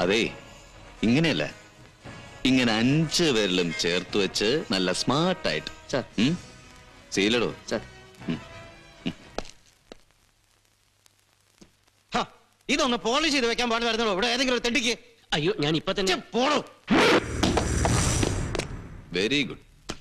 അതേ ഇങ്ങനെയല്ല ഇങ്ങനെ അഞ്ച് പേരിലും ചേർത്ത് വെച്ച് നല്ല സ്മാർട്ടായിട്ട് സാർ സീലടോ സാർ ഹ, ഇതൊന്ന് പോളിഷ് ചെയ്ത് വെക്കാൻ പാടില്ലായിരുന്നോ ഇവിടെ ഏതെങ്കിലും ഒരു തെണ്ടിക്ക് അയ്യോ ഞാൻ ഇപ്പൊ തന്നെ ഛെ, പോടോ വെരി ഗുഡ്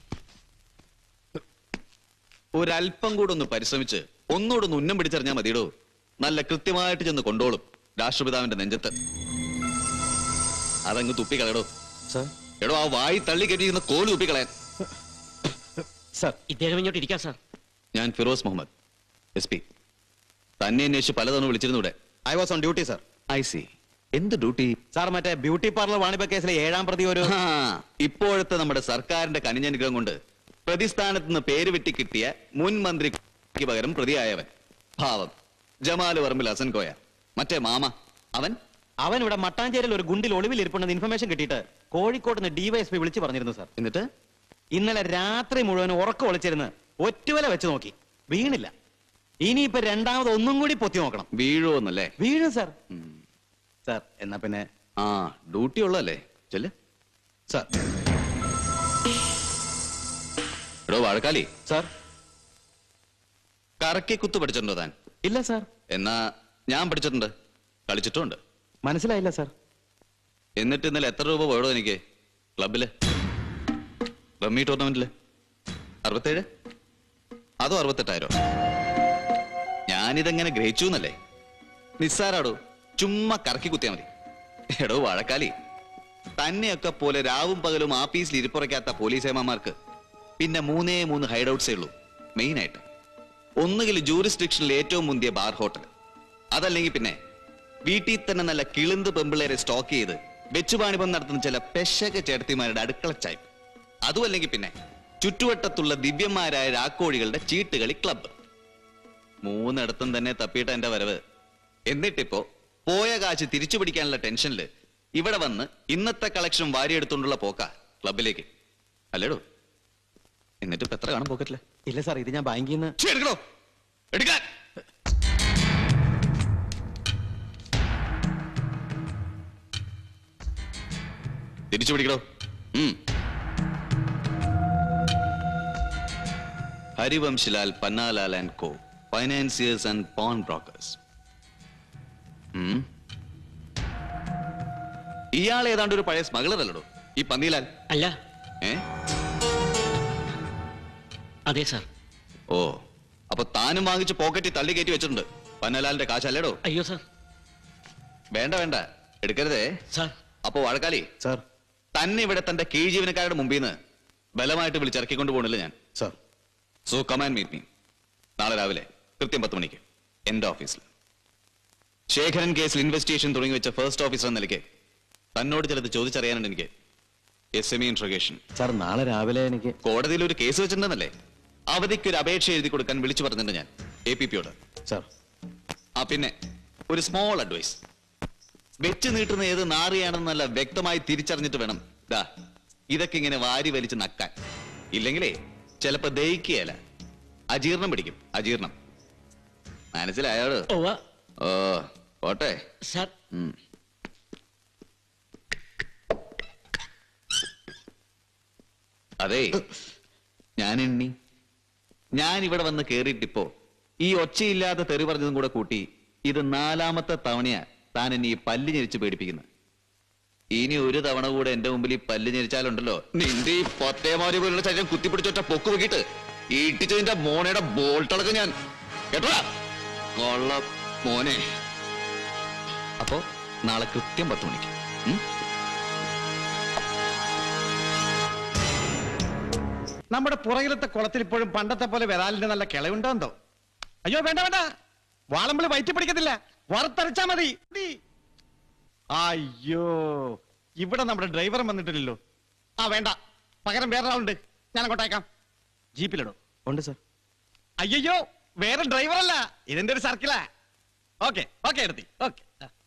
ഒരല്പം കൂടെ ഒന്ന് പരിശ്രമിച്ച് ഒന്നുകൂടെ ഒന്ന് ഉന്നം പിടിച്ചറിഞ്ഞാൽ മതിയടോ നല്ല കൃത്യമായിട്ട് ചെന്ന് കൊണ്ടോളും രാഷ്ട്രപിതാവിന്റെ നെഞ്ചത്ത് അതങ്ങ് തുപ്പിക്കളയടോ സർ എടോ ആ വായി തള്ളി കെട്ടിയിരുന്ന കോല് തുപ്പിക്കളയാൻ സർ ഇദ്ദേഹം ഇങ്ങോട്ട് ഇരിക്കാം സാർ ഞാൻ ഫിറോസ് മുഹമ്മദ് എസ് പി തന്നെ അന്വേഷിച്ച് പലതവണ വിളിച്ചിരുന്നു ഇവിടെ I was on duty sir I see എന്ത് ഡ്യൂട്ടി സാർ മറ്റേ ബ്യൂട്ടി പാർലർ വാണിഭ കേസിലെ ഏഴാം പ്രതി ഒരു ആ, ഇപ്പോഴത്തെ നമ്മുടെ സർക്കാരിന്റെ കനിഞ്ഞനുഗ്രഹം കൊണ്ട് പ്രതിസ്ഥാനത്ത് നിന്ന് പേര് വെട്ടി കിട്ടിയ മുൻ മന്ത്രിക്ക് പകരം പ്രതിയായവൻ ഭാവം ജമാല് പറമ്പിൽ ഹസൻ കോയ മറ്റേ മാമ അവൻ അവൻ ഇവിടെ മട്ടാഞ്ചേരിയിൽ ഒരു ഗുണ്ടിൽ ഒളിവിൽ ഇരിപ്പുണ്ടെന്ന് ഇൻഫർമേഷൻ കിട്ടിയിട്ട് കോഴിക്കോട് നിന്ന് ഡിവൈഎസ്പി വിളിച്ചു പറഞ്ഞിരുന്നു സാർ എന്നിട്ട് ഇന്നലെ രാത്രി മുഴുവൻ ഉറക്കം ഒളിച്ചിരുന്ന് ഒറ്റുവല വെച്ച് നോക്കി വീണില്ല ഇനിയിപ്പോ രണ്ടാമത് ഒന്നും കൂടി പൊത്തി നോക്കണം വീഴുവോന്നല്ലേ വീഴും സാർ സാർ എന്നാ പിന്നെ ആ ഡ്യൂട്ടി ഉള്ളല്ലേ ചെല്ല് സാർ എടോ വാഴക്കാലി സാർ കറക്കി കുത്തു പഠിച്ചിട്ടുണ്ടോ താൻ ഇല്ല സാർ എന്നാ ഞാൻ പഠിച്ചിട്ടുണ്ട് കളിച്ചിട്ടുമുണ്ട് മനസ്സിലായില്ല സാർ എന്നിട്ട് ഇന്നലെ എത്ര രൂപ പോയടോ എനിക്ക് ക്ലബില് റമ്മി ടൂർണമെന്റില് അറുപത്തേഴ് അതോ അറുപത്തെട്ടായിരോ ഞാനിതെങ്ങനെ ഗ്രഹിച്ചു എന്നല്ലേ നിസ്സാരാടോ ചുമ്മാ കറക്കി കുത്തിയാ മതി എടോ വാഴക്കാലി തന്നെയൊക്കെ പോലെ രാവും പകലും ആഫീസിൽ ഇരിപ്പുറയ്ക്കാത്ത പോലീസ് ഏമാമാർക്ക് പിന്നെ മൂന്നേ മൂന്ന് ഹൈഡൌട്ട്സേ ഉള്ളൂ മെയിൻ ആയിട്ട് ഒന്നുകിൽ ജൂറിസ്ഡിക്ഷനിൽ ഏറ്റവും മുന്തിയ ബാർ ഹോട്ടൽ അതല്ലെങ്കിൽ പിന്നെ വീട്ടിൽ തന്നെ നല്ല കിളിന്ത് പെമ്പിള്ളേരെ സ്റ്റോക്ക് ചെയ്ത് വെച്ചുപാണിപം നടത്തുന്ന ചില പെശക ചേട്ടത്തിമാരുടെ അടുക്കള ചായ്പ് അതുമല്ലെങ്കിൽ പിന്നെ ചുറ്റുവട്ടത്തുള്ള ദിവ്യന്മാരായ രാക്കോഴികളുടെ ചീട്ടുകളി ക്ലബ്ബ് മൂന്നിടത്തും തന്നെ തപ്പിയിട്ട എന്റെ വരവ് എന്നിട്ടിപ്പോ പോയ കാശ് തിരിച്ചു പിടിക്കാനുള്ള ടെൻഷനില് ഇവിടെ വന്ന് ഇന്നത്തെ കളക്ഷൻ വാരിയെടുത്തുകൊണ്ടുള്ള പോക്ക ക്ലബിലേക്ക് അല്ലേടോ എന്നിട്ട് ഇപ്പൊ എത്ര കാണും പോക്കറ്റില് ഇല്ല സാർ ഇത് ഞാൻ ബാങ്കിൽ നിന്ന് ഛെ, എടുക്കണോ എടുക്കാൻ തിരിച്ചു പിടിക്കണോ ഉം. Harivanshlal Pannalal and co financiers and pawn brokers ഇയാൾ ഏതാണ്ട് ഒരു പഴയ സ്മഗ്ലർ അല്ലടോ ഈ പന്നിലാൽ അല്ല ഏ അതെ സാർ ഓ അപ്പൊ താനും വാങ്ങിച്ച് പോക്കറ്റിൽ തള്ളി കയറ്റി വെച്ചിട്ടുണ്ട് പന്നലാലിന്റെ കാശല്ലേടോ അയ്യോ സാർ വേണ്ട വേണ്ട എടുക്കരുതേ സാർ അപ്പൊ വഴക്കാലി സാർ തന്നെ ഇവിടെ തന്റെ കീഴ് ജീവനക്കാരുടെ മുമ്പിൽ നിന്ന് ബലമായിട്ട് വിളിച്ചിറക്കിക്കൊണ്ട് പോകണില്ല ഞാൻ sir so come and meet me നാളെ രാവിലെ കൃത്യം പത്ത് മണിക്ക് എന്റെ ഓഫീസിൽ ശേഖരൻ കേസിൽ ഇൻവെസ്റ്റിഗേഷൻ തുടങ്ങി വെച്ച ഫസ്റ്റ് ഓഫീസർ എന്ന നിലയ്ക്ക് തന്നോട് ചിലത് ചോദിച്ചറിയാനുണ്ട് എനിക്ക് S M E interrogation sir നാളെ രാവിലെ എനിക്ക് കോടതിയിൽ ഒരു കേസ് വെച്ചിട്ടുണ്ടെന്നല്ലേ അവധിക്ക് ഒരു അപേക്ഷ എഴുതി കൊടുക്കാൻ വിളിച്ചു പറഞ്ഞിട്ടുണ്ട് ഞാൻ എ പി പിയോട് സാർ ആ പിന്നെ ഒരു സ്മോൾ അഡ്വൈസ് വെച്ച് നീട്ടുന്ന ഏത് നാറിയാണെന്നല്ല വ്യക്തമായി തിരിച്ചറിഞ്ഞിട്ട് വേണം ദാ ഇതൊക്കെ ഇങ്ങനെ വാരി വലിച്ച് നക്കാൻ ഇല്ലെങ്കിലേ ചിലപ്പോ ദഹിക്കുകയല്ല അജീർണം പിടിക്കും അജീർണം മനസ്സിലായോട് ഓവ ഓ പോട്ടെ സാർ ഉം. അതെ ഞാൻ എണ്ണി ഞാൻ ഇവിടെ വന്ന് കേറിയിട്ടിപ്പോ ഈ ഒച്ചയില്ലാതെ തെറി പറഞ്ഞതും കൂടെ കൂട്ടി ഇത് നാലാമത്തെ തവണയാ താൻ എന്നെ ഈ പല്ല് ഞെരിച്ച് പേടിപ്പിക്കുന്നത് ഇനി ഒരു തവണ കൂടെ എന്റെ മുമ്പിൽ ഈ പല്ല് ഞെരിച്ചാലുണ്ടല്ലോ നിന്റെ ഈ പൊത്തേമാരി പോലുള്ള ശരീരം കുത്തിപ്പിടിച്ചൊറ്റ പൊക്ക് നോക്കിയിട്ട് ഈട്ടിച്ചതിന്റെ മോനയുടെ ബോൾട്ടടക്കം ഞാൻ കേട്ടോ കൊള്ള മോനെ അപ്പോ നാളെ കൃത്യം പത്ത് മണിക്ക് ഉം? നമ്മുടെ പുറകിലത്തെ കുളത്തിൽ ഇപ്പോഴും പണ്ടത്തെ പോലെ വരാലിന്റെ നല്ല കിളയുണ്ടോ എന്തോ അയ്യോ വേണ്ട വേണ്ട വാളമ്പിള് വയറ്റി പിടിക്കത്തില്ല വറുത്തരച്ചാ മതി മതി. അയ്യോ ഇവിടെ നമ്മുടെ ഡ്രൈവർ വന്നിട്ടില്ലല്ലോ ആ വേണ്ട പകരം വേറൊരാളുണ്ട് ഞാൻ അങ്ങോട്ടേക്കാം ജീപ്പിലിടോ ഉണ്ട് സാർ അയ്യോ വേറെ ഡ്രൈവർ അല്ല ഇതിന്റെ ഒരു സർക്കിളാ ഓക്കെ ഓക്കെ എടുത്തി ഓക്കെ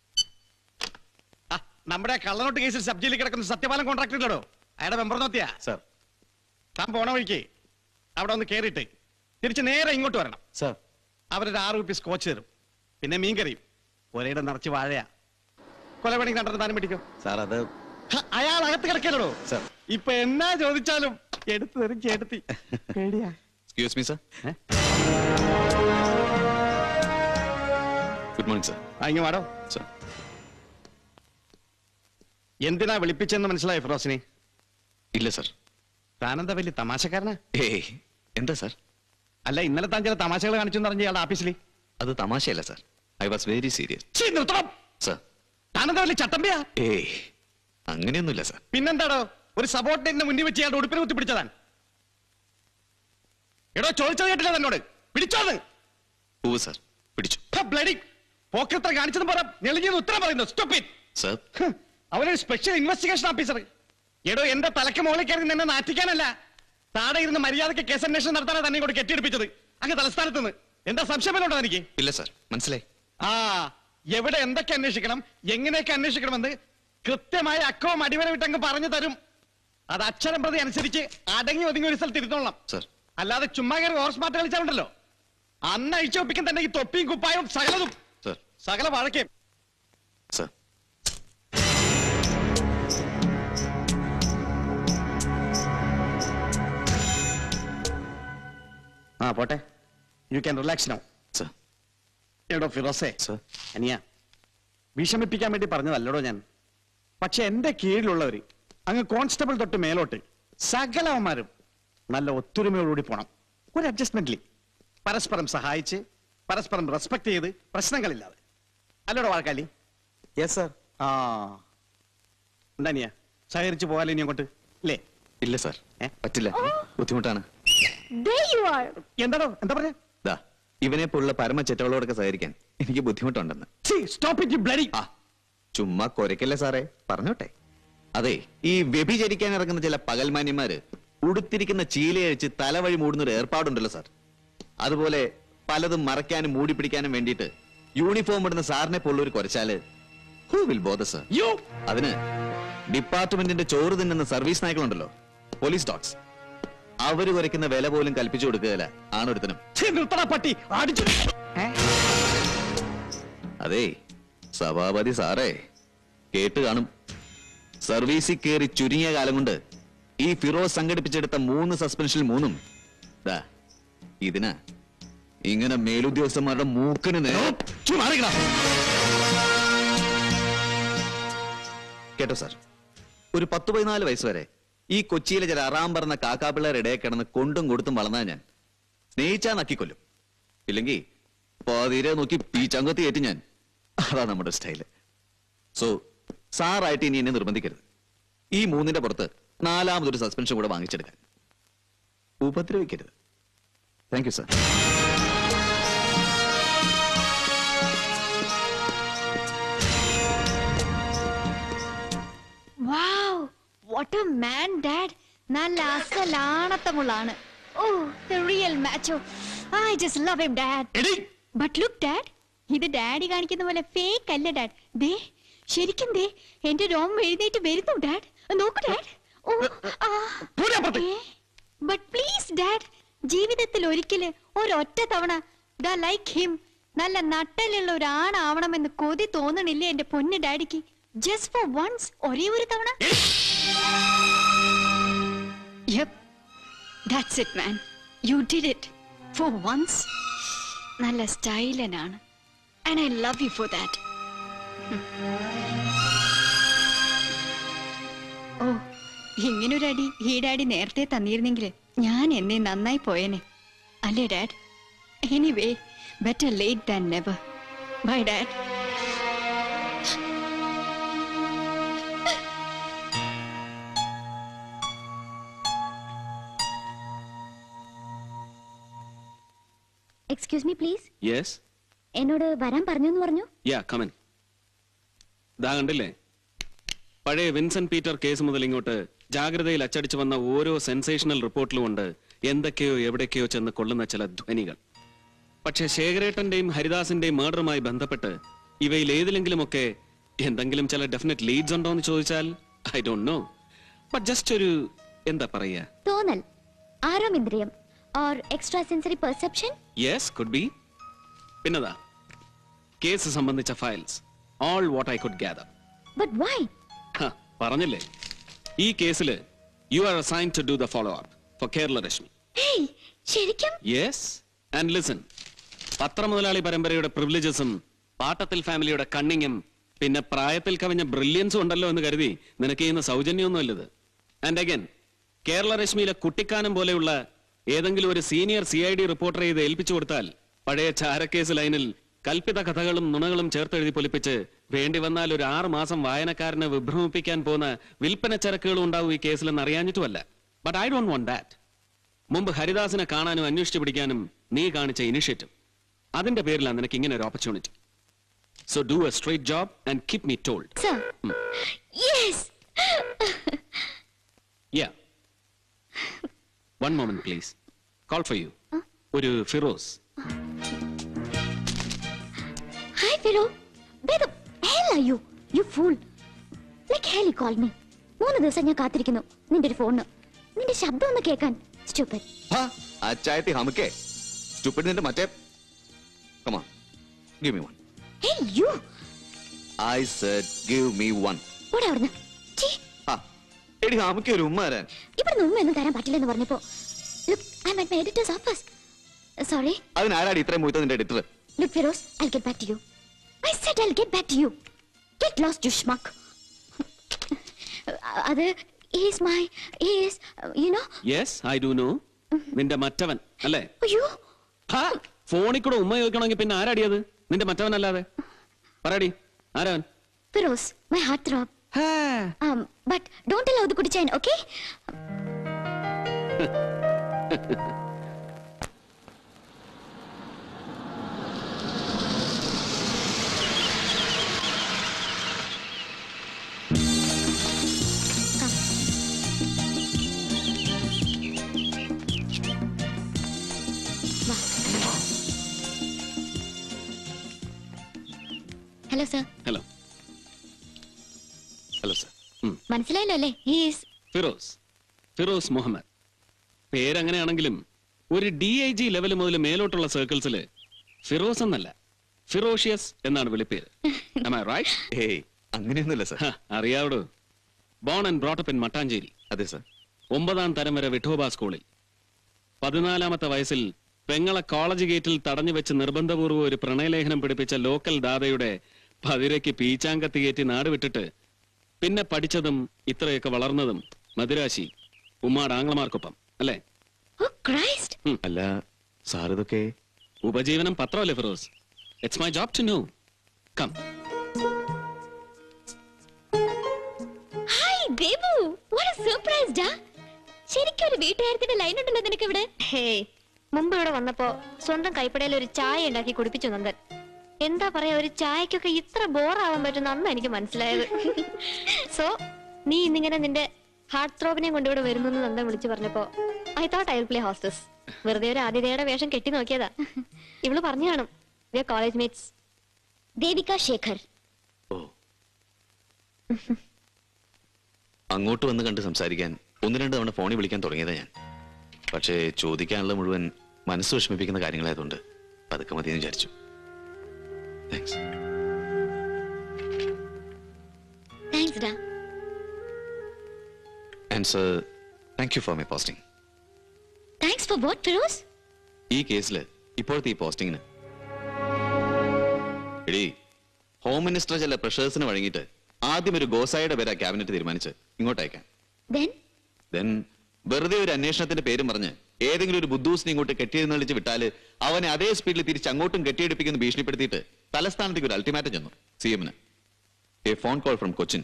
നമ്മുടെ കള്ളനോട്ട് കേസിൽ സബ് ജയിലിൽ കിടക്കുന്ന സത്യപാലം കോൺട്രാക്ടർ ഇല്ലടോ അയാളുടെ മെമ്പർ നോത്തിയാ സാർ താൻ പോണ വഴിക്ക് അവിടെ ഒന്ന് കേറിയിട്ട് തിരിച്ച് നേരെ ഇങ്ങോട്ട് വരണം സാർ അവരൊരു ആറ് റുപ്പി സ്കോച്ച് തരും പിന്നെ മീൻ കറിയും ഒരേടെ നിറച്ച് വാഴയാ കൊലപണി കണ്ടിട്ട് താനും പിടിക്കോ സാർ അത് ഹ, അയാൾ അകത്ത് കിടക്കല്ലോ സാർ ഇപ്പൊ എന്നാ ചോദിച്ചാലും എടുത്തു തരും ചേട്ടത്തി പേടിയാ എക്സ്ക്യൂസ് മീ സർ ഏ? ഗുഡ് മോർണിംഗ് സർ അങ്ങ് വാടോ സർ എന്തിനാ വിളിപ്പിച്ചെന്ന് മനസ്സിലായി ഫിറോസിനെ ഇല്ല സർ താനെന്താ വലിയ തമാശക്കാരനാ ഏയ് എന്താ സർ അല്ല ഇന്നലെ താൻ ചില തമാശകൾ കാണിച്ചു പറഞ്ഞ ഇയാളുടെ ഓഫീസിൽ അത് തമാശയല്ല sir I was very serious ഛീ, നിർത്തണം സർ താനെന്താ വലിയ ചട്ടമ്പിയാ ഏയ് അങ്ങനെയൊന്നുമില്ല സർ പിന്നെന്താടോ ഒരു സബോർഡിനെ മുന്നിൽ വെച്ച് ഇയാളുടെ ഉടുപ്പിനെ കുത്തി പിടിച്ചതാൻ എടോ ചോദിച്ചത് കേട്ടില്ല തന്നോട് പിടിച്ചോന്ന് പൂവ് സർ പിടിച്ചു ബ്ലഡി പോക്കത്ര കാണിച്ചതും പറ ഞെളിഞ്ഞെന്ന് ഉത്തരം പറയുന്നു സ്റ്റോപ്പ് സർ അവനൊരു സ്പെഷ്യൽ ഇൻവെസ്റ്റിഗേഷൻ ഓഫീസർ എടോ എന്റെ തലക്ക് മുകളിൽ കയറി നിന്നെ നാറ്റിക്കാനല്ല താടെ ഇരുന്ന് മര്യാദയ്ക്ക് കേസ് അന്വേഷണം നടത്താനാണ് തന്നെ കൂടെ കെട്ടിയെടുപ്പിച്ചത് അങ്ങ് തലസ്ഥാനത്ത് നിന്ന് എന്താ സംശയമല്ലോണ്ടോ എനിക്ക് ഇല്ല സർ മനസ്സിലായി ആ എവിടെ എന്തൊക്കെ അന്വേഷിക്കണം എങ്ങനെയൊക്കെ അന്വേഷിക്കണമെന്ന് കൃത്യമായ അക്കവും അടിവര വിട്ടങ്ങ് പറഞ്ഞു തരും അത് അക്ഷരം പ്രതി അനുസരിച്ച് അടങ്ങി ഒതുങ്ങി ഒരു സ്ഥലത്ത് ഇരുന്നോളാം സർ അല്ലാതെ ചുമ്മാ കയറി ഓർസ് മാറ്റ് കളിച്ചാലുണ്ടല്ലോ അന്ന് അഴിച്ചൊപ്പിക്കാൻ തന്നെ ഈ തൊപ്പിയും കുപ്പായും സകലതും സർ സകല വഴക്കേം സർ ആ പോട്ടെ you can relax now sir എടോ ഫിറോസേ സർ അനിയ വിഷമിപ്പിക്കാൻ വേണ്ടി പറഞ്ഞതല്ലടോ ഞാൻ പക്ഷെ എന്റെ കീഴിലുള്ളവര് അങ്ങ് കോൺസ്റ്റബിൾ തൊട്ട് മേലോട്ട് സകലവന്മാരും നല്ല ഒത്തൊരുമയോടുകൂടി പോണം ഒരു അഡ്ജസ്റ്റ്മെന്റിൽ പരസ്പരം സഹായിച്ച് പരസ്പരം റെസ്പെക്ട് ചെയ്ത് പ്രശ്നങ്ങളില്ലാതെ അല്ലടോ വാഴക്കാലി യെസ് സാർ ആ എന്താ അനിയ സഹകരിച്ച് പോകാലോ ഇനി അങ്ങോട്ട് അല്ലേ ഇല്ല സർ ഏ? പറ്റില്ല ബുദ്ധിമുട്ടാണ് There you are. എന്താടോ എന്താ പറഞ്ഞ ദാ ഇവനെ പോലുള്ള പരമ ചെറ്റകളോടൊക്കെ സഹകരിക്കാൻ എനിക്ക് ബുദ്ധിമുട്ടുണ്ടെന്ന് സ്റ്റോപ്പ് ഇറ്റ് ബ്ലഡി ആ ചുമ്മാ കൊരക്കല്ലേ സാറേ പറഞ്ഞോട്ടെ അതെ ഈ വ്യഭിചരിക്കാൻ ഇറങ്ങുന്ന ചില പകൽമാന്യന്മാര് ഉടുത്തിരിക്കുന്ന ചീലയഴിച്ച് തലവഴി മൂടുന്ന ഒരു ഏർപ്പാടുണ്ടല്ലോ സാർ അതുപോലെ പലതും മറയ്ക്കാനും മൂടി പിടിക്കാനും വേണ്ടിയിട്ട് യൂണിഫോം ഇടുന്ന സാറിനെ പോലുള്ള ഒരു കുറച്ചാല് who will bother sir you അതിന് ഡിപ്പാർട്ട്മെന്റിന്റെ ചോറ് തിന്നുന്ന സർവീസ് നായ്ക്കളുണ്ടല്ലോ പോലീസ് ഡോഗ്സ് അവര് കുറയ്ക്കുന്ന വില പോലും കൽപ്പിച്ചു കൊടുക്കുകയില്ല ആണൊരുത്തനും നിർത്തണ പട്ടി അടിച്ചു അതെ സഭാപതി സാറേ കേട്ട് കാണും സർവീസിൽ കയറി ചുരുങ്ങിയ കാലം കൊണ്ട് ഈ ഫിറോസ് സംഘടിപ്പിച്ചെടുത്ത മൂന്ന് സസ്പെൻഷൻ മൂന്നും ദാ ഇതിന് ഇങ്ങനെ മേലുദ്യോഗസ്ഥന്മാരുടെ മൂക്കിന് നേരെ കേട്ടോ സാർ ഒരു പത്ത് പതിനാല് വയസ്സ് വരെ ഈ കൊച്ചിയിലെ ചില അറാം പറഞ്ഞ കാക്കാപ്പിള്ളേരുടെ ഇടയിൽ കിടന്ന് കൊണ്ടും കൊടുത്തും വളർന്നാ ഞാൻ സ്നേഹിച്ചാ നക്കിക്കൊല്ലും ഇല്ലെങ്കിൽ പാതിരെ നോക്കി പീച്ചങ്കത്തി കയറ്റി ഞാൻ അതാ നമ്മുടെ സ്റ്റൈല് സോ സാറായിട്ട് ഇനി എന്നെ നിർബന്ധിക്കരുത് ഈ മൂന്നിന്റെ പുറത്ത് നാലാമതൊരു സസ്പെൻഷൻ കൂടെ വാങ്ങിച്ചെടുക്കാൻ ഉപദ്രവിക്കരുത് thank you sir Wow. What a man, Dad. നല്ല അസലാണത്തമുള്ളാണ് oh the real macho I just love him dad എടി ബട്ട് ലുക്ക് ഡാഡ് ഇത് ഡാഡി കാണിക്കുന്ന പോലെ ഫേക്ക് അല്ല ഡാഡ് ദേ ശരിക്കും ദേ എന്റെ രോമം എഴുന്നേറ്റ് വരുന്നു ഡാഡ് നോക്കൂ ഡാഡ് ഓ പോടി അപ്പുറത്ത്. ബട്ട് പ്ലീസ് ഡാഡ് ജീവിതത്തിൽ ഒരിക്കല് ഒരൊറ്റ തവണ ദ ലൈക്ക് ഹിം നല്ല നട്ടലുള്ള ഒരു ആണാവണമെന്ന് കൊതി തോന്നണില്ലേ എന്റെ പൊന്ന് ഡാഡിക്ക് ജസ്റ്റ് ഫോർ വൺസ് ഒരേ ഒരു തവണ Yep. That's it, man. You did it. For once. നല്ല സ്റ്റൈലനാണ് and I love you for that oh ഇങ്ങനൊരു അടി ഈ ഡാഡി നേരത്തെ തന്നിരുന്നെങ്കിൽ ഞാൻ എന്നെ നന്നായി പോയേനെ അല്ലേ dad anyway better late than never bye dad excuse me please yes എന്നോട് വരാൻ പറഞ്ഞു എന്ന് പറഞ്ഞു യാ കമൻ ദാ കണ്ടില്ലേ പഴയ വിൻസെന്റ് പീറ്റർ കേസ് മുതൽ ഇങ്ങോട്ട് ജാഗ്രതയിൽ അച്ചടിച്ചു വന്ന ഓരോ സെൻസേഷണൽ റിപ്പോർട്ടിലും ഉണ്ട് എന്തൊക്കെയോ എവിടേക്കോ ചെന്ന് കൊള്ളുന്ന ചില ധ്വനികൾ പക്ഷെ ശേഖരേട്ടന്റെയും ഹരിദാസിന്റെയും മർഡറുമായി ബന്ധപ്പെട്ട് ഇവയിൽ ഏതിലെങ്കിലുമൊക്കെ എന്തെങ്കിലും ചില ഡെഫിനറ്റ് ലീഡ്സ് ഉണ്ടോ എന്ന് ചോദിച്ചാൽ I don't know but just ഒരു എന്താ പറയുക തോന്നൽ ആരോമിന്ദ്രിയം or extra sensory perception yes could be പിന്നതാ കേസ് സംബന്ധിച്ച files all what I could gather but why ഹ, പറഞ്ഞില്ലേ ഈ കേസിൽ you are assign to do the follow up for Kerala Rashmi hey ശരിക്കും യെസ് ആൻഡ് ലിസൺ പത്രമുതലാളി പരമ്പരയുടെ പ്രിവിലേജസും പാട്ടത്തിൽ ഫാമിലിയുടെ കണ്ണിങ്ങും പിന്നെ പ്രായത്തിൽ കവിഞ്ഞ ബ്രില്യൻസും ഉണ്ടല്ലോ എന്ന് കരുതി നിനക്ക് ചെയ്യുന്ന സൗജന്യമൊന്നുമല്ലത് ആൻഡ് അഗൈൻ കേരള രശ്മിയിലെ കുട്ടിക്കാനം പോലെയുള്ള ഏതെങ്കിലും ഒരു സീനിയർ സി ഐ ഡി റിപ്പോർട്ടറെ ഇത് ഏൽപ്പിച്ചു കൊടുത്താൽ പഴയ ചാരക്കേസ് ലൈനിൽ കൽപ്പിത കഥകളും നുണകളും ചേർത്തെഴുതി പൊലിപ്പിച്ച് വേണ്ടി വന്നാൽ ഒരു ആറ് മാസം വായനക്കാരനെ വിഭ്രമിപ്പിക്കാൻ പോകുന്ന വിൽപ്പന ചരക്കുകളും ഉണ്ടാവും ഈ കേസിലെന്ന് അറിയാഞ്ഞിട്ടുമല്ല but I don't want that മുമ്പ് ഹരിദാസിനെ കാണാനും അന്വേഷിച്ചു പിടിക്കാനും നീ കാണിച്ച ഇനിഷ്യേറ്റീവ് അതിന്റെ പേരിലാണ് നിനക്ക് ഇങ്ങനെ ഒരു opportunity so do a straight job and keep me told sir yes ya one moment please call for you ഒരു Firoz hi Firo where the hell are you you fool like hell you called me മൂന്ന് ദിവസം ഞാൻ കാത്തിരിക്കുന്നു നിന്റെ ഒരു phone നിന്റെ ശബ്ദം ഒന്ന് കേൾക്കാൻ stupid അച്ചായത്തി ഹമുക്കേ സ്റ്റുപ്പിഡ് നിന്റെ മറ്റേ കമാ give me one hey you I said give me one ഓടെ അവിടുന്ന് ഛീ, ആ എടി ഹമുക്ക് ഒരു ഉമ്മ തരാൻ ഇവിടുന്ന് ഉമ്മയൊന്നും തരാൻ പറ്റില്ലെന്ന് പറഞ്ഞപ്പോ look I my my editor's office sorry അതിനാരാടി ഇത്രയും മൂത്ത നിന്റെ editor look Firoz I get back to you I said I get back to you get lost you schmuck അത് is my is you know yes I do know നിന്റെ മറ്റവൻ അല്ലേ അയ്യോ ഹാ, ഫോണിൽ കൂടെ ഉമ്മ ചോദിക്കണമെങ്കിൽ പിന്നെ ആരാടിയത് നിന്റെ മറ്റവനല്ലാതെ പറയടി ആരവൻ Firoz my heart throb Um, but don't allow the കുടിച്ചാൻ okay? Hello sir hello hello sir മനസ്സിലായല്ലോ അല്ലേ ഹീസ് ഫിറോസ് ഫിറോസ് മുഹമ്മദ് പേരങ്ങനെയാണെങ്കിലും ഒരു ഡി ഐ ജി ലെവൽ മുതൽ മേലോട്ടുള്ള സർക്കിൾസിൽ ഫിറോസ് എന്നല്ല ഫിറോഷ്യസ് എന്നാണ് വിളിപ്പേര് Am I right? ഹേയ് അങ്ങനെയൊന്നുമില്ല സർ ഹ, അറിയാവടോ born and brought up in Mattancherry അതെ സർ ഒമ്പതാം തരം വരെ വിഠോബ സ്കൂളിൽ പതിനാലാമത്തെ വയസ്സിൽ പെങ്ങളെ കോളേജ് ഗേറ്റിൽ തടഞ്ഞു വെച്ച് നിർബന്ധപൂർവ്വം ഒരു പ്രണയലേഖനം പിടിപ്പിച്ച ലോക്കൽ ദാതയുടെ പതിരയ്ക്ക് പീച്ചാങ്കത്തി കയറ്റി നാട് വിട്ടിട്ട് പിന്നെ പഠിച്ചതും ഇത്രയൊക്കെ വളർന്നതും മദിരാശി ഉമ്മാട് ആംഗ്ലമാർക്കൊപ്പം അല്ലേ ഓ ക്രൈസ്റ്റ് അല്ല സാർ ഇതൊക്കെ ഉപജീവനം പത്രമല്ലേ Firoz it's my job to know come hi ബേബു വാട്ട് എ സർപ്രൈസ് ഡാ ശരിക്കും ഒരു വീട്ടുകാരത്തിന്റെ ലൈൻ ഉണ്ടല്ലോ നിനക്ക് ഇവിടെ ഹേയ് മുമ്പ് ഇവിടെ വന്നപ്പോ സ്വന്തം കൈപ്പടയിൽ ഒരു ചായ ഉണ്ടാക്കി കുടിപ്പിച്ചു നന്ദൻ എന്താ പറയാ ഒരു ചായക്കൊക്കെ ഇത്ര ബോറാവാൻ പറ്റുന്ന അന്ന് എനിക്ക് മനസ്സിലായത് സോ നീ ഇന്നിങ്ങനെ നിന്റെ ഹാർട്ട് ത്രോബിനെ കൊണ്ട് ഇവിടെ വരുന്നു എന്ന് നന്ദൻ വിളിച്ചു പറഞ്ഞപ്പോ I thought I will play hostess വെറുതെ ഒരു ആതിഥേയുടെ വേഷം കെട്ടി നോക്കിയതാ ഇവള് പറഞ്ഞു കാണും we college mates Devika Shekhar ഓ അങ്ങോട്ട് വന്ന് കണ്ട് സംസാരിക്കാൻ ഒന്ന് രണ്ട് തവണ ഫോണിൽ വിളിക്കാൻ തുടങ്ങിയതാ ഞാൻ പക്ഷേ ചോദിക്കാനുള്ള മുഴുവൻ മനസ്സ് വിഷമിപ്പിക്കുന്ന കാര്യങ്ങളായതുകൊണ്ട് പതുക്കെ മതിയെന്ന് വിചാരിച്ചു താങ്ക്സ് താങ്ക്സ് ഡാ and sir thank you for my posting thanks for what Firoz ഈ കേസിൽ ഇപ്പോഴത്തെ ഈ പോസ്റ്റിങ്ങിന് എടീ ഹോം മിനിസ്റ്റർ ചില പ്രഷേഴ്സിന് വഴങ്ങിയിട്ട് ആദ്യം ഒരു ഗോസായുടെ പേരാ ക്യാബിനറ്റ് തീരുമാനിച്ച് ഇങ്ങോട്ട് അയക്കാൻ ദെൻ ദെൻ വെറുതെ ഒരു അന്വേഷണത്തിന്റെ പേരും പറഞ്ഞ് ഏതെങ്കിലും ഒരു ബുദ്ധൂസിനെ ഇങ്ങോട്ട് കെട്ടിയെഴുന്നള്ളിച്ച് വിട്ടാല് അവനെ അതേ സ്പീഡിൽ തിരിച്ച് അങ്ങോട്ടും കെട്ടിയെടുപ്പിക്കുന്ന ഭീഷണിപ്പെടുത്തിയിട്ട് തലസ്ഥാനത്തേക്ക് ഒരു അൾട്ടിമാറ്റം ചെന്നു സി എമ്മിന് a phone call from Cochin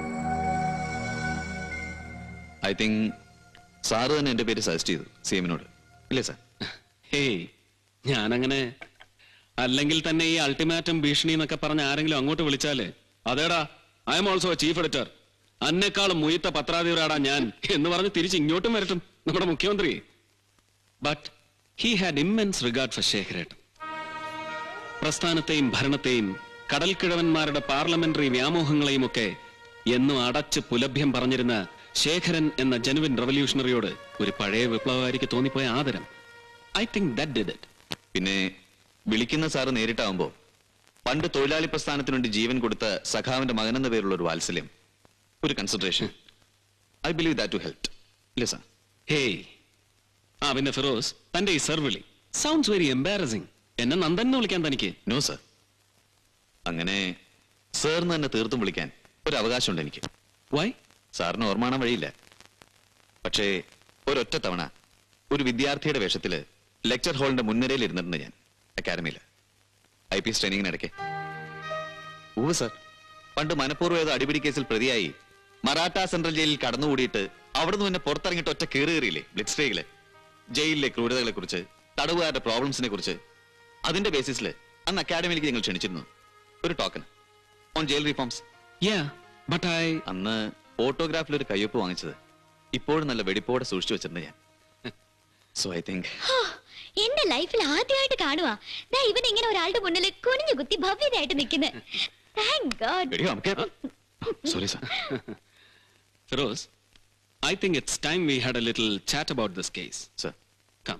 I think sir തന്നെ എന്റെ പേര് സജസ്റ്റ് ചെയ്തു സി എമ്മിനോട് ഇല്ലേ സാർ ഹേയ് ഞാനങ്ങനെ അല്ലെങ്കിൽ തന്നെ ഈ അൾട്ടിമാറ്റം ഭീഷണി എന്നൊക്കെ പറഞ്ഞ് ആരെങ്കിലും അങ്ങോട്ട് വിളിച്ചാല് അതേടാ I am also chief editor അന്നെക്കാളും മുയത്ത പത്രാധിപരാടാ ഞാൻ എന്ന് പറഞ്ഞ് തിരിച്ച് ഇങ്ങോട്ടും വരട്ടും നമ്മുടെ മുഖ്യമന്ത്രി but he had immense regard for ശേഖരേട്ടൻ പ്രസ്ഥാനത്തെയും ഭരണത്തെയും കടൽക്കിഴവന്മാരുടെ പാർലമെന്ററി വ്യാമോഹങ്ങളെയും ഒക്കെ എന്നും അടച്ച് പുലഭ്യം പറഞ്ഞിരുന്ന ശേഖരൻ എന്ന ജനുവിൻ റവല്യൂഷണറിയോട് ഒരു പഴയ വിപ്ലവകാരിക്ക് തോന്നിപ്പോയ ആദരം I think that did it പിന്നെ വിളിക്കുന്ന സാറ് നേരിട്ടാവുമ്പോ പണ്ട് തൊഴിലാളി പ്രസ്ഥാനത്തിനു വേണ്ടി ജീവൻ കൊടുത്ത സഖാവിന്റെ മകനെന്ന പേരുള്ള ഒരു വാത്സല്യം ഒരു consideration I believe that to help ഇല്ല സാർ ഹേയ് ആ പിന്നെ ഫിറോസ് തന്റെ ഈ സർവിളി സൗണ്ട്സ് വെരി എംബാരസിംഗ് എന്നെ നന്ദൻ എന്ന് വിളിക്കാൻ തനിക്ക് നോ സർ അങ്ങനെ സാറിന് തന്നെ തീർത്തും വിളിക്കാൻ ഒരു അവകാശമുണ്ട് എനിക്ക് വൈ സാറിന് ഓർമ്മ വഴിയില്ല പക്ഷേ ഒരൊറ്റ തവണ ഒരു വിദ്യാർത്ഥിയുടെ വേഷത്തില് ലെക്ചർ ഹാളിന്റെ മുൻനിരയിൽ ഇരുന്നിട്ടുണ്ട് ഞാൻ അക്കാദമിയിൽ ഐ പി എസ് ട്രെയിനിങ്ങിനിടയ്ക്ക് ഊവ് സർ പണ്ട് മനഃപൂർവ്വം ഏതോ അടിപിടി കേസിൽ പ്രതിയായി മറാഠ സെൻട്രൽ ജയിലിൽ കടന്നുകൂടിയിട്ട് അവിടുന്ന് പിന്നെ പുറത്തിറങ്ങിയിട്ട് ഒറ്റ കയറി കയറിയില്ലേ ബ്ലിറ്റ് സ്ട്രേക്കില് ജയിലിലെ ക്രൂരതകളെ കുറിച്ച് തടവുകാരുടെ പ്രോബ്ലംസിനെ കുറിച്ച് അതിന്റെ ബേസിസിൽ അന്ന് അക്കാദമിയിലേക്ക് ഞങ്ങൾ ക്ഷണിച്ചിരുന്നു ഒരു token on jail reforms ya but I അന്ന് ഫോട്ടോഗ്രാഫിൽ ഒരു കയ്യൊപ്പ് വാങ്ങിച്ചത് ഇപ്പോഴും നല്ല വെടിപ്പോടെ സൂക്ഷിച്ചു വെച്ചിട്ടുണ്ട് ഞാൻ സോ ഐ തിങ്ക് ഹോ, എന്റെ ലൈഫിൽ ആദ്യമായിട്ട് കാണുവാ ദാ ഇവൻ ഇങ്ങനെ ഒരാളുടെ മുന്നിൽ കുനിഞ്ഞു കുത്തി ഭവ്യതയായിട്ട് നിൽക്കുന്നത് thank god sorry sir Firoz I think it's time we had a little chat about this case sir come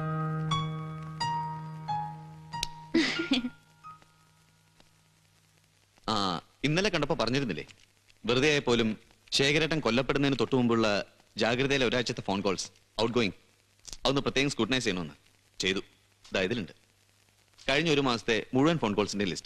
ആ ഇന്നലെ കണ്ടപ്പോ പറഞ്ഞിരുന്നില്ലേ വെറുതെ ആയ പോലും ശേഖരേട്ടൻ കൊല്ലപ്പെടുന്നതിന് തൊട്ടു മുമ്പുള്ള ജാഗ്രതയിലെ ഒരാഴ്ചത്തെ ഫോൺ കോൾസ് ഔട്ട് ഗോയിങ് അതൊന്ന് പ്രത്യേകം സ്ക്രൂട്ടനൈസ് ചെയ്യണമെന്ന് ചെയ്തു ഇതാ ഇതിലുണ്ട് കഴിഞ്ഞ ഒരു മാസത്തെ മുഴുവൻ ഫോൺ കോൾസിന്റെ ലിസ്റ്റ്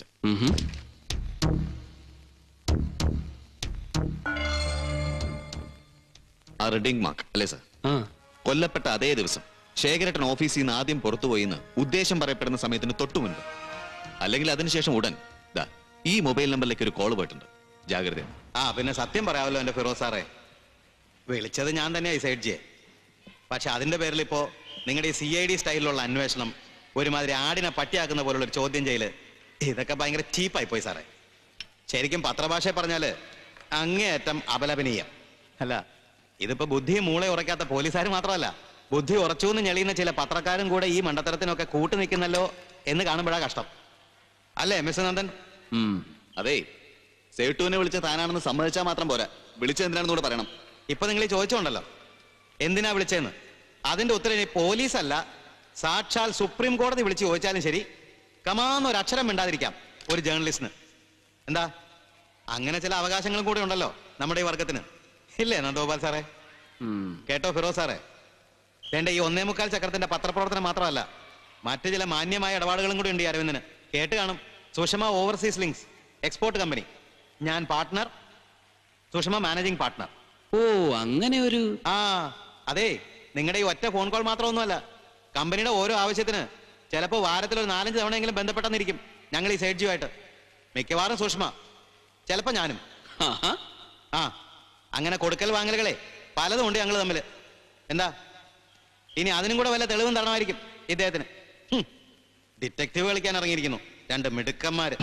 ആ റെഡിങ് മാർക്ക് അല്ലേ സാർ ആ കൊല്ലപ്പെട്ട അതേ ദിവസം ശേഖരട്ടൻ ഓഫീസിൽ നിന്ന് ആദ്യം പുറത്തുപോയിന്ന് ഉദ്ദേശം പറയപ്പെടുന്ന സമയത്തിന് തൊട്ടു മുൻപ് അല്ലെങ്കിൽ അതിനുശേഷം ഉടൻ ദാ ഈ മൊബൈൽ നമ്പറിലേക്ക് ഒരു കോൾ പോയിട്ടുണ്ട് ജാഗ്രത ആ പിന്നെ സത്യം പറയാമല്ലോ എന്റെ ഫിറോസ് സാറേ വിളിച്ചത് ഞാൻ തന്നെയായി സൈഡ് ജിയെ പക്ഷെ അതിന്റെ പേരിൽ ഇപ്പോ നിങ്ങളുടെ ഈ സി ഐ ഡി സ്റ്റൈലിലുള്ള അന്വേഷണം ഒരുമാതിരി ആടിനെ പട്ടിയാക്കുന്ന പോലുള്ള ഒരു ചോദ്യം ചെയ്യല് ഇതൊക്കെ ഭയങ്കര ചീപ്പായി പോയി സാറേ ശരിക്കും പത്രഭാഷ പറഞ്ഞാല് അങ്ങേയറ്റം അപലപനീയം അല്ല ഇതിപ്പോ ബുദ്ധി മൂളെ ഉറക്കാത്ത പോലീസുകാർ മാത്രമല്ല ബുദ്ധി ഉറച്ചു എന്ന് ഞെളിയുന്ന ചില പത്രക്കാരും കൂടെ ഈ മണ്ടത്തരത്തിനൊക്കെ കൂട്ടു നിൽക്കുന്നല്ലോ എന്ന് കാണുമ്പോഴാ കഷ്ടം അല്ലേ മിസ് നന്ദൻ അതെ സേട്ടുവിനെ വിളിച്ച താനാണെന്ന് സമ്മതിച്ചാൽ മാത്രം പോരാ വിളിച്ചത് എന്തിനാണെന്ന് കൂടെ പറയണം ഇപ്പൊ നിങ്ങൾ ഈ ചോദിച്ചോണ്ടല്ലോ എന്തിനാ വിളിച്ചതെന്ന് അതിന്റെ ഉത്തരം ഇനി പോലീസല്ല സാക്ഷാൽ സുപ്രീം കോടതി വിളിച്ച് ചോദിച്ചാലും ശരി കമാന്ന് ഒരു അക്ഷരം മിണ്ടാതിരിക്കാം ഒരു ജേർണലിസ്റ്റിന് എന്താ അങ്ങനെ ചില അവകാശങ്ങളും കൂടെ ഉണ്ടല്ലോ നമ്മുടെ ഈ വർഗത്തിന് ഇല്ലേ നന്ദഗോപാൽ സാറേ കേട്ടോ ഫിറോസ് സാറേ വേണ്ട ഈ ഒന്നേ മുക്കാൽ ചക്രത്തിന്റെ പത്രപ്രവർത്തനം മാത്രമല്ല മറ്റു ചില മാന്യമായ ഇടപാടുകളും കൂടി ഉണ്ട് ഈ അരവിന്ദന് കേട്ട് കാണും Sushama overseas links export company ഞാൻ പാർട്ട്ണർ സുഷമ മാനേജിംഗ് പാർട്ട്ണർ ഓ അങ്ങനെ ഒരു ആ അതെ നിങ്ങളുടെ ഈ ഒറ്റ ഫോൺ കോൾ മാത്രമൊന്നുമല്ല കമ്പനിയുടെ ഓരോ ആവശ്യത്തിന് ചിലപ്പോൾ വാരത്തിൽ ഒരു നാലഞ്ച് തവണയെങ്കിലും ബന്ധപ്പെട്ടെന്നിരിക്കും ഞങ്ങൾ ഈ സേഡ്ജിയുമായിട്ട് മിക്കവാറും സൂക്ഷ്മ ചിലപ്പോൾ ഞാനും ആഹാ. ആ അങ്ങനെ കൊടുക്കൽ വാങ്ങലുകളെ പലതും ഉണ്ട് ഞങ്ങൾ തമ്മിൽ എന്താ ഇനി അതിനും കൂടെ വല്ല തെളിവും തരണമായിരിക്കും ഇദ്ദേഹത്തിന് ഹും. ഡിറ്റക്റ്റീവ് കളിക്കാൻ ഇറങ്ങിയിരിക്കുന്നു രണ്ട് മിടുക്കന്മാര്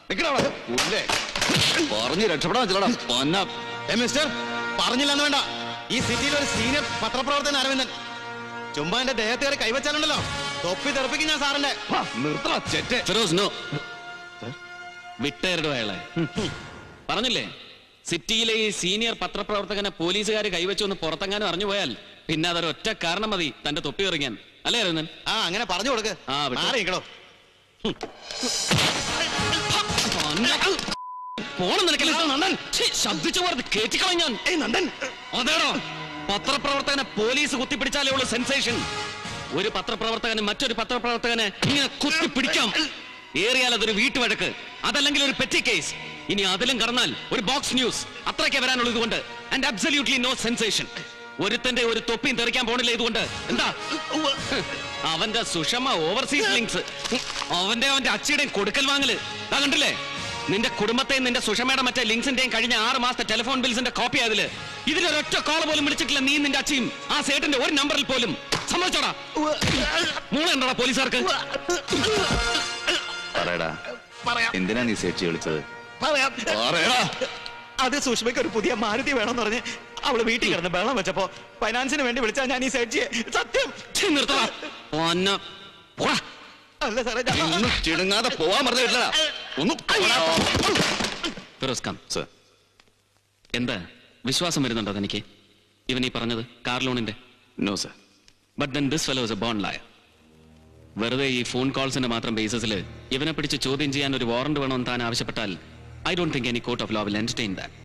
പറഞ്ഞു രക്ഷപ്പെടാൻ വെച്ചോടാ പൊന്ന ഏ മിസ്റ്റർ പറഞ്ഞില്ലെന്ന് വേണ്ട ഈ സിറ്റിയിൽ ഒരു സീനിയർ പത്രപ്രവർത്തകൻ അരവിന്ദൻ ചുമ്മാ എന്റെ ദേഹത്തെ കയറി കൈവച്ചാലുണ്ടല്ലോ തൊപ്പി തെറപ്പിക്കും ഞാൻ സാറിന്റെ നിർത്തണ ചെറ്റ് ഫിറോസ് നോ വിട്ടേരുടെ അയാളെ പറഞ്ഞില്ലേ സിറ്റിയിലെ ഈ സീനിയർ പത്രപ്രവർത്തകനെ പോലീസുകാർ കൈവച്ചു ഒന്ന് പുറത്തെങ്ങാനും അറിഞ്ഞു പോയാൽ പിന്നെ അതൊരു ഒറ്റ കാരണം മതി തന്റെ തൊപ്പി എറിയാൻ അല്ലേ അരുന്നൻ ആ അങ്ങനെ പറഞ്ഞു കൊടുക്ക് ആ, വിട്ടോ. മാറി നിക്കടോ പോണം നിനക്കല്ലേ ഛീ, ശബ്ദിച്ച പോലെ കേറ്റിക്കളഞ്ഞ ഞാൻ ഏയ് നന്ദൻ അതേടോ പത്രപ്രവർത്തകനെ പോലീസ് കുത്തിപ്പിടിച്ചാലേ ഉള്ളൂ സെൻസേഷൻ ഒരു പത്രപ്രവർത്തകന് മറ്റൊരു പത്രപ്രവർത്തകനെ ഇങ്ങനെ കുത്തിപ്പിടിക്കാം ഏറിയാൽ അതൊരു വീട്ടുവഴക്ക് അതല്ലെങ്കിൽ ഒരു പെറ്റി കേസ് ഇനി അതിലും കടന്നാൽ ഒരു ബോക്സ് ന്യൂസ് അത്രയ്ക്ക് വരാനുള്ളൂ ഇതുകൊണ്ട് ആൻഡ് അബ്സല്യൂട്ട്ലി നോ സെൻസേഷൻ ഒരുത്തന്റെ ഒരു തൊപ്പിയും തെറിക്കാൻ പോണില്ല ഇതുകൊണ്ട് എന്താ അവന്റെ സുഷമ ഓവർസീസ് ലിങ്ക്സ് അവന്റെ അവന്റെ അച്ചിയുടെയും കൊടുക്കൽ വാങ്ങല് ദാ കണ്ടില്ലേ നിന്റെ കുടുംബത്തെയും നിന്റെ സുഷമയുടെ മറ്റേ ലിങ്ക്സിന്റെയും കഴിഞ്ഞ ആറ് മാസത്തെ ടെലിഫോൺ ബിൽസിന്റെ കോപ്പി അതില് ഇതിലൊരൊറ്റ കോൾ പോലും വിളിച്ചിട്ടില്ല നീ നിന്റെ അച്ഛയും ആ സേട്ടിന്റെ ഒരു നമ്പറിൽ പോലും സമ്മതിച്ചോടാ മൂളുണ്ടോടാ പോലീസുകാർക്ക് പറയടാ എന്തിനാ നീ സേച്ചി വിളിച്ചത് പറയാം പറയടാ അത് സുഷ്മയ്ക്ക് ഒരു പുതിയ മാരുതി വേണമെന്ന് പറഞ്ഞ് അവള് വീട്ടിൽ കിടന്ന് ബഹളം വെച്ചപ്പോ ഫൈനാൻസിന് വേണ്ടി വിളിച്ചാ ഞാൻ ഈ സേഡ്ജിയെ സത്യം ഛീ, നിർത്തടാ ഒന്ന പോടാ അല്ല സാറേ ഞാൻ- ഒന്ന് ചിടുങ്ങാതെ പോവാൻ പറഞ്ഞിട്ടില്ല ഒന്ന് പോടാ. ഫിറോസ് കം സർ എന്താ വിശ്വാസം വരുന്നുണ്ടോ തനിക്ക് ഇവൻ ഈ പറഞ്ഞത് കാർ ലോണിന്റെ no sir but then this fellow a born liar വെറുതെ ഈ ഫോൺ കോൾസിന്റെ മാത്രം ബേസിസിൽ ഇവനെ പിടിച്ച് ചോദ്യം ചെയ്യാൻ ഒരു വാറണ്ട് വേണമെന്ന് താൻ ആവശ്യപ്പെട്ടാൽ I don't think any court of law will entertain that